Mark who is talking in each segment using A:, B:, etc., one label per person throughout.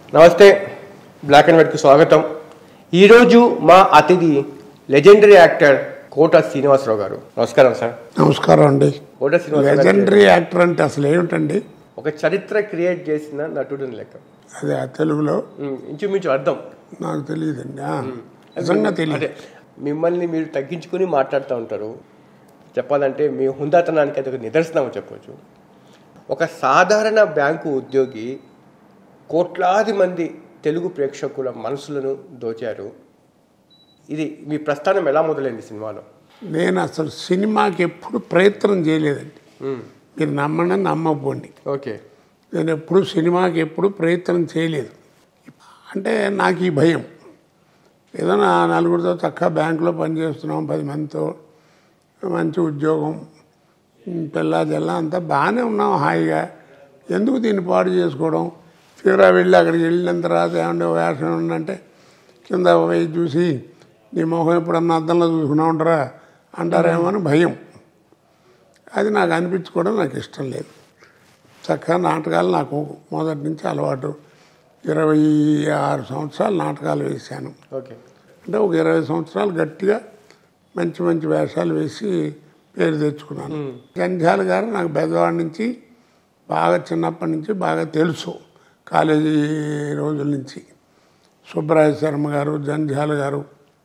A: నమస్తే black and వైట్కి స్వాగతం ఈరోజు మా అతిథి లెజెండరీ యాక్టర్ కోట శ్రీనివాసరావు గారు నమస్కారం సార్
B: నమస్కారం అండి
A: కోట శ్రీనివాసరావు గారు
B: లెజెండరీ యాక్టర్ అంటే అసలు ఏమిటండి
A: ఒక చరిత్ర క్రియేట్ చేసిన నటుడిని లెక్క
B: అది ఆ తెలుగులో
A: ఉమ్, ఇంచుమించు అర్థం
B: నాకు తెలియదండి ఆ, నిజంగా తెలియదు
A: అదే మిమ్మల్ని మీరు తగ్గించుకుని మాట్లాడుతూ ఉంటారు చెప్పాలంటే మీ హుందాతనానికి అది ఒక నిదర్శనం అని చెప్పొచ్చు ఒక సాధారణ బ్యాంకు ఉద్యోగి కోట్లాది మంది తెలుగు ప్రేక్షకుల మనసులను దోచారు ఇది మీ ప్రస్థానం ఎలా మొదలైంది సినిమాలో
B: నేను అసలు సినిమాకి ఎప్పుడు ప్రయత్నం చేయలేదండి
A: ఉమ్,
B: మీరు నమ్మండి నమ్మకపోండి
A: ఓకే
B: నేను ఎప్పుడు సినిమాకి ఎప్పుడు ప్రయత్నం చేయలేదు అంటే నాకు ఈ భయం ఏదైనా నలుగురితో చక్కగా బ్యాంకులో పనిచేస్తున్నాం పది మందితో మంచి ఉద్యోగం ఉమ్, పిల్ల జల్ల అంతా బాగానే ఉన్నాం హాయిగా ఎందుకు దీన్ని పాడు చేసుకోవడం తీరా వెళ్ళి అక్కడికి వెళ్ళిన తర్వాత ఏమంటే వేషం ఉందంటే కింద పోయి చూసి నీ మొహం ఎప్పుడన్నా అద్దంలో చూసుకున్నా ఉంటారా అంటారేమో అని భయం అది నాకు అనిపించుకోవడం నాకు ఇష్టం లేదు చక్కగా నాటకాలు నాకు మొదటి నుంచి అలవాటు ఇరవై ఆరు సంవత్సరాలు నాటకాలు వేశాను
A: ఓకే
B: అంటే ఒక ఇరవై సంవత్సరాలు గట్టిగా మంచి మంచి వేషాలు వేసి పేరు తెచ్చుకున్నాను జంధ్యాల గారు నాకు పెద్దవాడి నుంచి బాగా చిన్నప్పటి నుంచి బాగా తెలుసు కాలేజీ రోజుల నుంచి సుబ్బరాయ శర్మ గారు జంధ్యాల గారు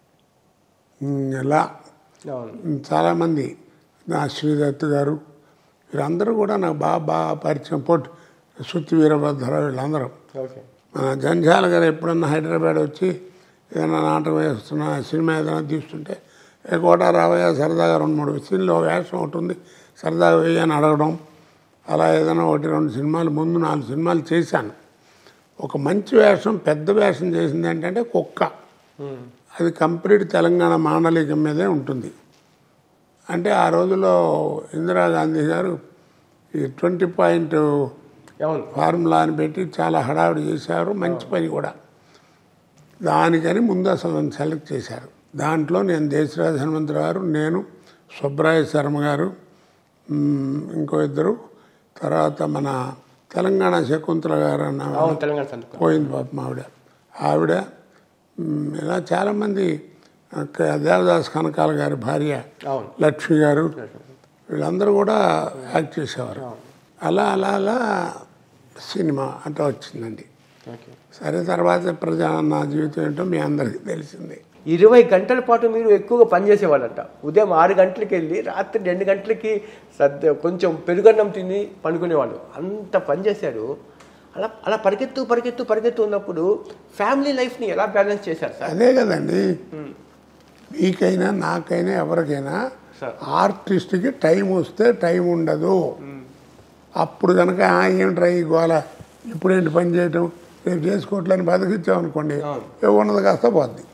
B: ఉమ్, ఇలా
A: అవును
B: చాలామంది నా శ్రీదత్ గారు వీరందరూ కూడా నాకు బాగా బాగా పరిచయం పొట్టు సుత్తి వీరభద్రరావు వీళ్ళందరూ
A: ఓకే
B: మన జంజాల గారు ఎప్పుడన్నా హైదరాబాద్ వచ్చి ఏదైనా నాటకం వేస్తున్నా సినిమా ఏదైనా తీస్తుంటే ఏ కోట రావయ్య సరదాగా రెండు మూడు సీన్లో వేషం ఒకటి ఉంది సరదాగా వేయి అని అడగడం అలా ఏదైనా ఒకటి రెండు సినిమాలు ముందు నాలుగు సినిమాలు చేశాను ఒక మంచి వేషం పెద్ద వేషం చేసింది ఏంటంటే కుక్క
A: ఉమ్,
B: అది కంప్లీట్ తెలంగాణ మాండలికం మీదే ఉంటుంది అంటే ఆ రోజుల్లో ఇందిరాగాంధీ గారు ఈ ట్వంటీ పాయింట్
A: అవును
B: ఫార్ములా అని పెట్టి చాలా హడావిడి చేశారు మంచి పని కూడా దానికని ముందు అసలు నన్ను సెలెక్ట్ చేశారు దాంట్లో నేను దేశరాజ హనుమంతరావు గారు నేను సుబ్రాయ శర్మ గారు మ్, ఇంకో ఇద్దరు తర్వాత మన తెలంగాణ శకుంతల గారు అన్న
A: అవును తెలంగాణ సంతకం
B: పోయింది పాపం ఆవిడ ఆవిడ మ్, ఇలా చాలామంది అక్క దేవదాస్ కనకాల గారి భార్య
A: అవును
B: లక్ష్మి గారు వీళ్ళందరూ కూడా యాక్ట్ చేసేవారు అలా అలా అలా సినిమా అంతా వచ్చిందండి
A: ఓకే
B: సరే తర్వాత ప్రజా నా జీవితం ఏంటో మీ అందరికీ తెలిసింది
A: ఇరవై గంటల పాటు మీరు ఎక్కువగా పనిచేసేవాళ్ళంట ఉదయం ఆరు గంటలకి వెళ్ళి రాత్రి రెండు గంటలకి సద్ద కొంచెం పెరుగన్నం తిని పనుకునేవాళ్ళు అంత పనిచేశారు అలా అలా పరిగెత్తు పరిగెత్తు పరిగెత్తు ఉన్నప్పుడు ఫ్యామిలీ లైఫ్ని ఎలా బ్యాలెన్స్ చేశారు సార్
B: అదే కదండి మీకైనా నాకైనా ఎవరికైనా
A: సార్
B: ఆర్టిస్ట్కి టైం వస్తే టైం ఉండదు అప్పుడు కనుక "ఆ, ఏమిట్రా ఈ గోల ఇప్పుడేంటి పని చేయటం రేపు చేసుకోవట్లని బతికిచ్చామనుకోండి
A: అవును.
B: ఏ ఉన్నది కాస్త పోద్ది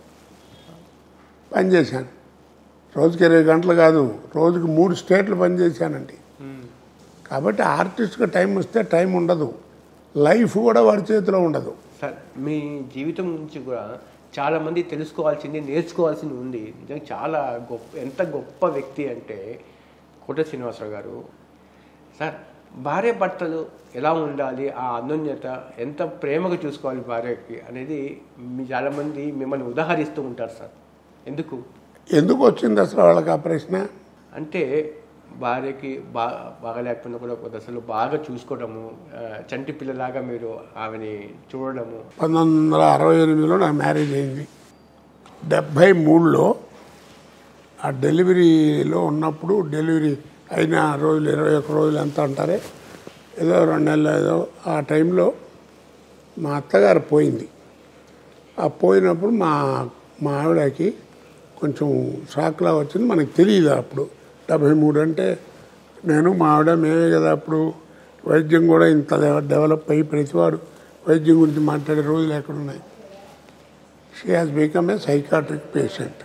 B: పని చేశాను రోజుకి ఇరవై గంటలు కాదు రోజుకి మూడు స్టేట్లు పని చేశానండి కాబట్టి ఆర్టిస్ట్కి టైం వస్తే టైం ఉండదు లైఫ్ కూడా వాడి చేతిలో ఉండదు
A: సార్ మీ జీవితం నుంచి కూడా చాలా మంది తెలుసుకోవాల్సింది నేర్చుకోవాల్సింది ఉంది నిజంగా చాలా గొప్ప ఎంత గొప్ప వ్యక్తి అంటే కోట శ్రీనివాసరావు గారు సార్ భార్య భర్తలు ఎలా ఉండాలి ఆ అన్యోన్యత ఎంత ప్రేమగా చూసుకోవాలి భార్యకి అనేది మీ చాలామంది మిమ్మల్ని ఉదాహరిస్తూ ఉంటారు సార్ ఎందుకు
B: ఎందుకు వచ్చింది అసలు వాళ్ళకి ఆ ప్రశ్న
A: అంటే భార్యకి బా బాగలేకపోయినా కూడా కొంత అసలు బాగా చూసుకోవడము ఆ, చంటి పిల్లలాగా మీరు ఆమెని చూడడము
B: పంతొమ్మిది వందల అరవై ఎనిమిదిలో నాకు మ్యారేజ్ అయింది డెబ్భై మూడులో ఆ డెలివరీలో ఉన్నప్పుడు డెలివరీ అయిన రోజులు ఇరవై ఒక్క రోజులు ఎంత అంటారే ఏదో రెండు నెలలు ఏదో ఆ టైంలో మా అత్తగారు పోయింది ఆ పోయినప్పుడు మా మా ఆవిడకి కొంచెం షాక్లా వచ్చింది మనకు తెలియదు అప్పుడు డెబ్భై మూడు అంటే నేను మా ఆవిడ మేమే కదా అప్పుడు వైద్యం కూడా ఇంత డెవ- డెవలప్ అయ్యి ప్రతివాడు వైద్యం గురించి మాట్లాడే రోజులు ఎక్కడున్నాయి she has become a psychiatric patient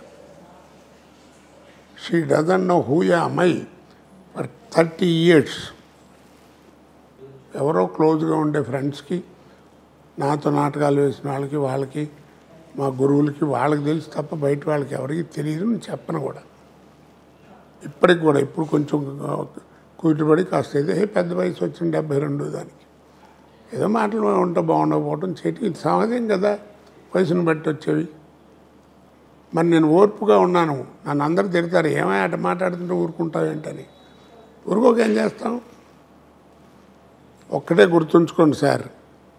B: she doesn't know who ya my for thirty years ఎవరో క్లోజ్గా ఉండే ఫ్రెండ్స్కి నాతో నాటకాలు వేసిన వాళ్ళకి వాళ్ళకి మా గురువులకి వాళ్ళకి తెలుసు తప్ప బయట వాళ్ళకి ఎవరికి తెలియదు నేను చెప్పను కూడా ఇప్పటికి కూడా ఇప్పుడు కొంచెం కూతుబడి కాస్త అయితే "హే, పెద్ద వయసు వచ్చిన డెబ్బై రెండు దానికి ఏదో మాటలు ఉంటే బాగుండకపోవటం చేయటం ఇది సహజం కదా వయసును బట్టి వచ్చేవి మరి నేను ఓర్పుగా ఉన్నాను నన్ను అందరూ తిడతారు ఏమై అట మాట్లాడుతుంటే ఊరుకుంటావు ఏంటని ఊరుకోక ఏం చేస్తాం ఒక్కటే గుర్తుంచుకోండి సార్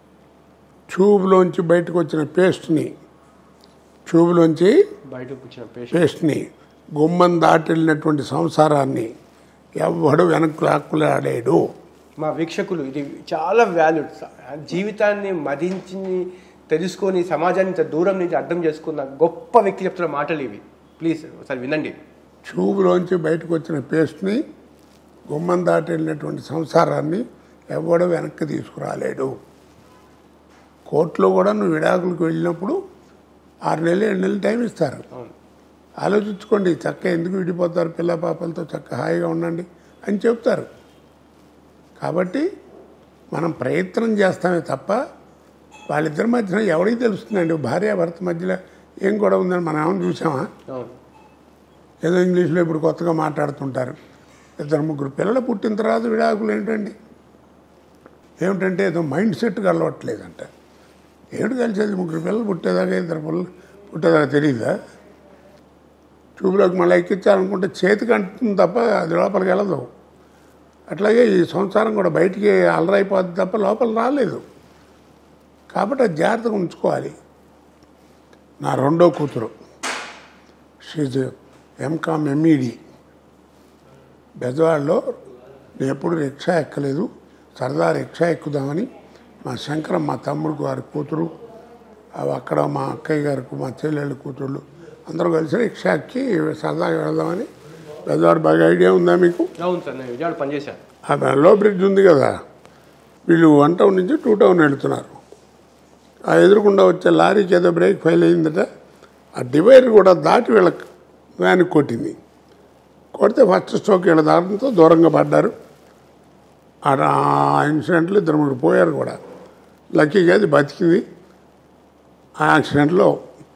B: ట్యూబ్లోంచి బయటకు వచ్చిన పేస్ట్ని ట్యూబ్లోంచి
A: బయటకు వచ్చిన పేషెంట్
B: పేస్ట్ని గుమ్మం దాటి వెళ్ళినటువంటి సంసారాన్ని ఎవ్వడు వెనక్కి లాక్కులాడాడు
A: మా వీక్షకులు ఇది చాలా వాల్యూడ్ జీవితాన్ని మదించి తెలుసుకొని సమాజాన్ని ఇంత దూరం నుంచి అర్థం చేసుకున్న గొప్ప వ్యక్తి చెప్తున్న మాటలు ఇవి ప్లీజ్ ఒకసారి వినండి
B: ట్యూబ్లోంచి బయటకు వచ్చిన పేస్ట్ని గుమ్మం దాటి వెళ్ళినటువంటి సంసారాన్ని ఎవడో వెనక్కి తీసుకురాలేడు కోర్టులో కూడా నువ్వు విడాకులకు వెళ్ళినప్పుడు ఆరు నెలలు ఏడు నెలలు టైం ఇస్తారు
A: అవును
B: ఆలోచించుకోండి చక్క ఎందుకు విడిపోతారు పిల్ల పాపలతో చక్క హాయిగా ఉండండి అని చెప్తారు కాబట్టి మనం ప్రయత్నం చేస్తామే తప్ప వాళ్ళిద్దరి మధ్యన ఎవరికి తెలుస్తుందండి భార్య భర్త మధ్యలో ఏం గొడవ ఉందని మనం ఏమైనా చూసామా
A: అవును
B: ఏదో ఇంగ్లీష్లో ఇప్పుడు కొత్తగా మాట్లాడుతుంటారు ఇద్దరు ముగ్గురు పిల్లలు పుట్టిన తర్వాత విడాకులు ఏంటండి ఏమిటంటే ఏదో మైండ్ సెట్ కలవట్లేదంట ఏమిటి కలిసేది ముగ్గురు పిల్లలు పుట్టేదాకా ఇద్దరు పిల్లలు పుట్టేదాకా తెలియదా ట్యూబ్లోకి మళ్ళీ ఎక్కించాలనుకుంటే చేతికి అంటుంది తప్ప అది లోపలికి వెళ్ళదు అట్లాగే ఈ సంసారం కూడా బయటికి అల్లరైపోద్ది తప్ప లోపల రాలేదు కాబట్టి అది జాగ్రత్తగా ఉంచుకోవాలి నా రెండో కూతురు షీజ్ ఎంకామ్ ఎంఈడి బెజవాడలో నేను ఎప్పుడు రిక్షా ఎక్కలేదు సరదా రిక్షా ఎక్కుదామని మా శంకరం మా తమ్ముడు గారి కూతురు అవి అక్కడ మా అక్కయ్య గారికి మా చెల్లెళ్ళ కూతుళ్ళు అందరూ కలిసి రిక్షా ఎక్కి సరదాగా వెళదామని బెజవాడ బాగా ఐడియా ఉందా మీకు
A: అవును సార్ నేను విజయవాడ పనిచేశాను
B: ఆ లో బ్రిడ్జ్ ఉంది కదా వీళ్ళు వన్ టౌన్ నుంచి టూ టౌన్ వెళుతున్నారు ఆ ఎదురుకుండా వచ్చే లారీకి ఏదో బ్రేక్ ఫెయిల్ అయిందట ఆ డివైడర్ కూడా దాటి వీళ్ళ వ్యాన్ కొట్టింది కొడితే ఫస్ట్ స్ట్రోక్ వీళ్ళ దాటంతో దూరంగా పడ్డారు ఆ ఆ ఇన్సిడెంట్లో ఇద్దరు ముగ్గురు పోయారు కూడా లక్కీగా అది బతికింది ఆ యాక్సిడెంట్లో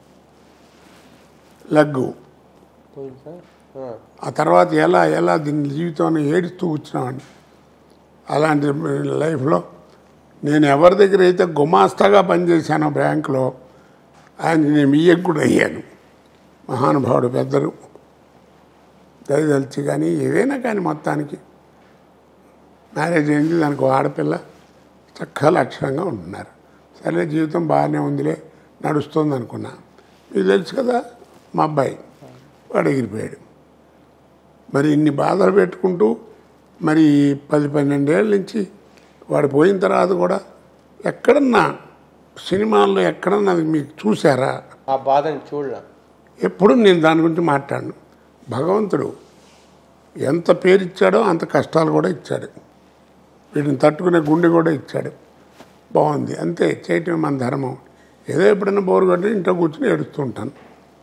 B: లగ్గు
A: పోయింది సార్ ఆ.
B: ఆ తర్వాత ఎలా ఎలా దీని జీవితాన్ని ఏడుస్తూ కూర్చున్నామని అలాంటి లైఫ్లో నేను ఎవరి దగ్గర అయితే గుమాస్తాగా పనిచేశానో బ్యాంకులో ఆయన నేను మీయకు కూడా అయ్యాను మహానుభావుడు పెద్దలు దయదలిచి కానీ ఏదైనా కానీ మొత్తానికి మ్యారేజ్ అయింది దానికి ఒక ఆడపిల్ల చక్కగా లక్షణంగా ఉంటున్నారు సరే జీవితం బాగానే ఉందిలే నడుస్తుంది అనుకున్నా మీకు తెలుసు కదా మా అబ్బాయి వాడు ఎగిరిపోయాడు మరి ఇన్ని బాధలు పెట్టుకుంటూ మరి పది పన్నెండేళ్ళ నుంచి వాడు పోయిన తర్వాత కూడా ఎక్కడన్నా సినిమాల్లో ఎక్కడన్నా అది మీకు చూసారా
A: ఆ బాధని చూడరా
B: ఎప్పుడు నేను దాని గురించి మాట్లాడను భగవంతుడు ఎంత పేరు ఇచ్చాడో అంత కష్టాలు కూడా ఇచ్చాడు వీటిని తట్టుకునే గుండె కూడా ఇచ్చాడు బాగుంది అంతే చేయటం మన ధర్మం ఏదో ఎప్పుడైనా బోరు కొట్టి ఇంట్లో కూర్చుని ఏడుస్తూ ఉంటాను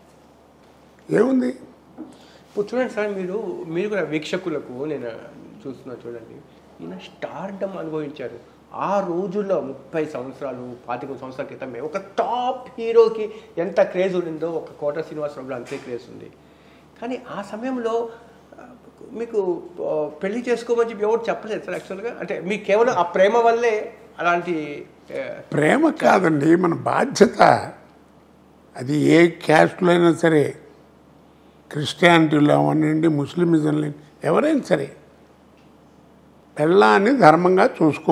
B: ఏముంది
A: ఇప్పుడు చూడండి సార్ మీరు మీరు కూడా వీక్షకులకు నేను చూస్తున్నా చూడండి ఈయన స్టార్డమ్ అనుభవించారు ఆ రోజుల్లో ముప్పై సంవత్సరాలు పాతిక సంవత్సరాల క్రితమే ఒక టాప్ హీరోకి ఎంత క్రేజ్ ఉండిందో ఒక కోట శ్రీనివాసరావు అంతే క్రేజ్ ఉంది కానీ ఆ సమయంలో ఆ, మీకు ఆ, పెళ్లి చేసుకోమని చెప్పి ఎవరు చెప్పలేదు సార్ యాక్చువల్గా అంటే మీకు కేవలం ఆ ప్రేమ వల్లే అలాంటి ఆ,
B: ప్రేమ కాదండి మన బాధ్యత అది ఏ క్యాస్ట్లో అయినా సరే క్రిస్టియానిటీలో అవనండి ముస్లిమిజంలో ఎవరైనా సరే పెళ్ళాన్ని ధర్మంగా చూసుకో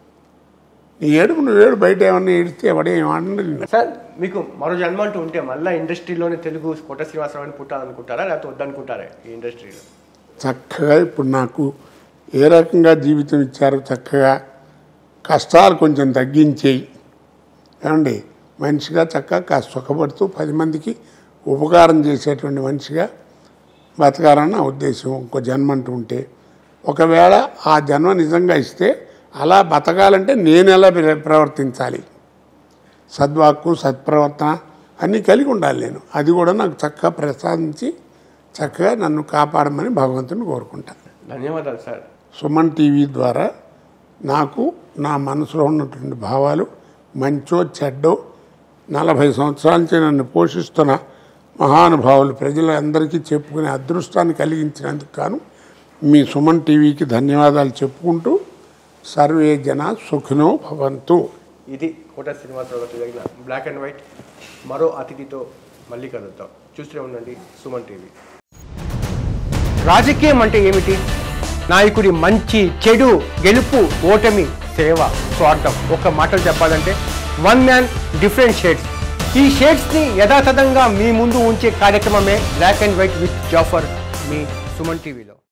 B: నీ ఏడుపు నువ్వు ఏడు బయట ఏమన్నా ఏడిస్తే ఎవడేం అనలేదు
A: సార్ మీకు మరో జన్మ అంటూ ఉంటే మళ్ళీ ఇండస్ట్రీలోనే తెలుగు కోట శ్రీనివాసరావు అని పుట్టాలనుకుంటారా లేకపోతే వద్దనుకుంటారా ఈ ఇండస్ట్రీలో
B: చక్కగా ఇప్పుడు నాకు ఏ రకంగా జీవితం ఇచ్చారో చక్కగా కష్టాలు కొంచెం తగ్గించేయి ఏమండి మనిషిగా చక్కగా కాస్త సుఖపడుతూ పది మందికి ఉపకారం చేసేటువంటి మనిషిగా బతకాలని నా ఉద్దేశం ఇంకో జన్మ అంటూ ఉంటే ఒకవేళ ఆ జన్మ నిజంగా ఇస్తే అలా బతకాలంటే నేను ఎలా ప్ర- ప్రవర్తించాలి సద్వాక్కు సత్ప్రవర్తన అన్నీ కలిగి ఉండాలి నేను అది కూడా నాకు చక్కగా ప్రసాదించి చక్కగా నన్ను కాపాడమని భగవంతుని కోరుకుంటాను
A: ధన్యవాదాలు సార్
B: సుమన్ టీవీ ద్వారా నాకు నా మనసులో ఉన్నటువంటి భావాలు మంచో చెడ్డో నలభై సంవత్సరాల నుంచి నన్ను పోషిస్తున్న మహానుభావులు ప్రజలందరికీ చెప్పుకునే అదృష్టాన్ని కలిగించినందుకు గాను మీ సుమన్ టీవీకి ధన్యవాదాలు చెప్పుకుంటూ సర్వే జన సుఖినో భవంతు
A: ఇది కోట శ్రీనివాసరావు గారు జరిగిన బ్లాక్ అండ్ వైట్ మరో అతిథితో మళ్ళీ కలుద్దాం చూస్తూనే ఉండండి సుమన్ టీవీ రాజకీయం అంటే ఏమిటి నాయకుడి మంచి చెడు గెలుపు ఓటమి సేవ స్వార్థం ఒక మాటలు చెప్పాలంటే వన్ మ్యాన్ డిఫరెంట్ షేడ్స్ ఈ షేడ్స్ని యథాతథంగా మీ ముందు ఉంచే కార్యక్రమమే black and white with Jaffar మీ సుమన్ టీవీలో